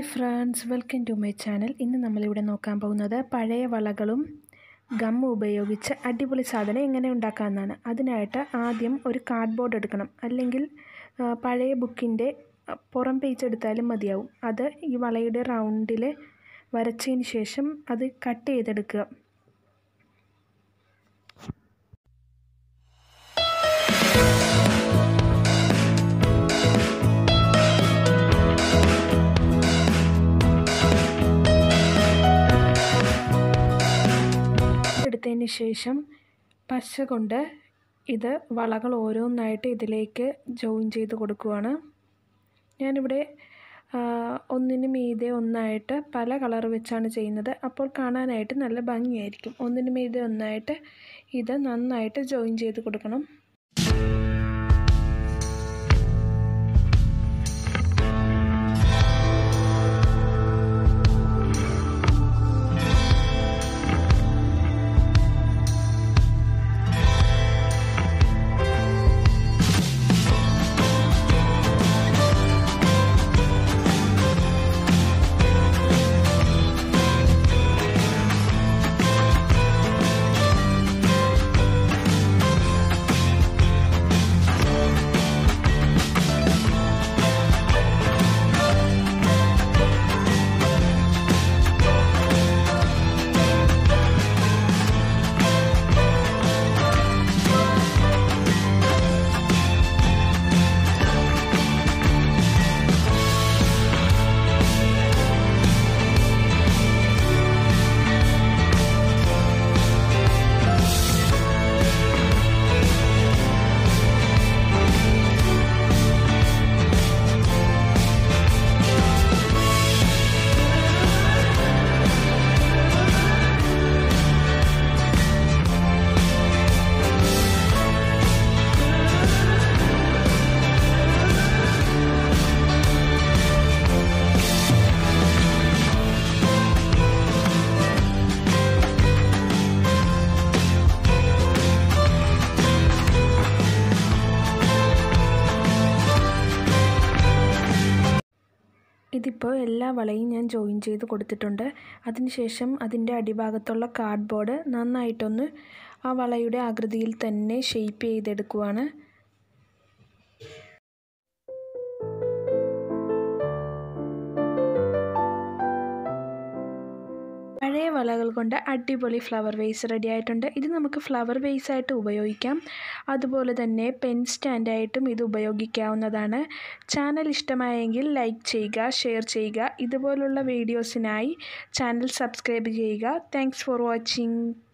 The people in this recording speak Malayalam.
friends welcome to my channel ഇന്ന് നമ്മളിവിടെ നോക്കാൻ പോകുന്നത് പഴയ വളകളും ഗം ഉപയോഗിച്ച് അടിപൊളി സാധനം എങ്ങനെ ഉണ്ടാക്കാമെന്നാണ് അതിനായിട്ട് ആദ്യം ഒരു കാർഡ്ബോർഡ് എടുക്കണം അല്ലെങ്കിൽ ആ, പഴയ ബുക്കിൻ്റെ പുറം പേജ് എടുത്താലും മതിയാവും അത് ഈ വളയുടെ റൗണ്ടിൽ വരച്ചതിന് ശേഷം അത് കട്ട് ചെയ്തെടുക്കുക എടുത്തതിന് ശേഷം പശ കൊണ്ട് ഇത് വളകൾ ഓരോന്നായിട്ട് ഇതിലേക്ക് ജോയിൻ ചെയ്ത് കൊടുക്കുവാണ് ഞാനിവിടെ ആ, ഒന്നിന് മീതെ ഒന്നായിട്ട് പല കളർ വെച്ചാണ് ചെയ്യുന്നത് അപ്പോൾ കാണാനായിട്ട് നല്ല ഭംഗിയായിരിക്കും ഒന്നിന് മീതെ ഒന്നായിട്ട് ഇത് നന്നായിട്ട് ജോയിൻ ചെയ്ത് കൊടുക്കണം ഇതിപ്പോൾ എല്ലാ വളയും ഞാൻ ജോയിൻ ചെയ്ത് കൊടുത്തിട്ടുണ്ട് അതിനുശേഷം അതിൻ്റെ അടിഭാഗത്തുള്ള കാർഡ്ബോർഡ് നന്നായിട്ടൊന്ന് ആ വളയുടെ ആകൃതിയിൽ തന്നെ ഷെയ്പ്പ് ചെയ്തെടുക്കുവാണ് പഴയ വളകൾ കൊണ്ട് അടിപൊളി ഫ്ലവർ വേസ് റെഡി ആയിട്ടുണ്ട് ഇത് നമുക്ക് ഫ്ലവർ വേസ് ആയിട്ട് ഉപയോഗിക്കാം അതുപോലെ തന്നെ പെൻ സ്റ്റാൻഡായിട്ടും ഇത് ഉപയോഗിക്കാവുന്നതാണ് ചാനൽ ഇഷ്ടമായെങ്കിൽ ലൈക്ക് ചെയ്യുക ഷെയർ ചെയ്യുക ഇതുപോലുള്ള വീഡിയോസിനായി ചാനൽ സബ്സ്ക്രൈബ് ചെയ്യുക താങ്ക്സ് ഫോർ വാച്ചിങ്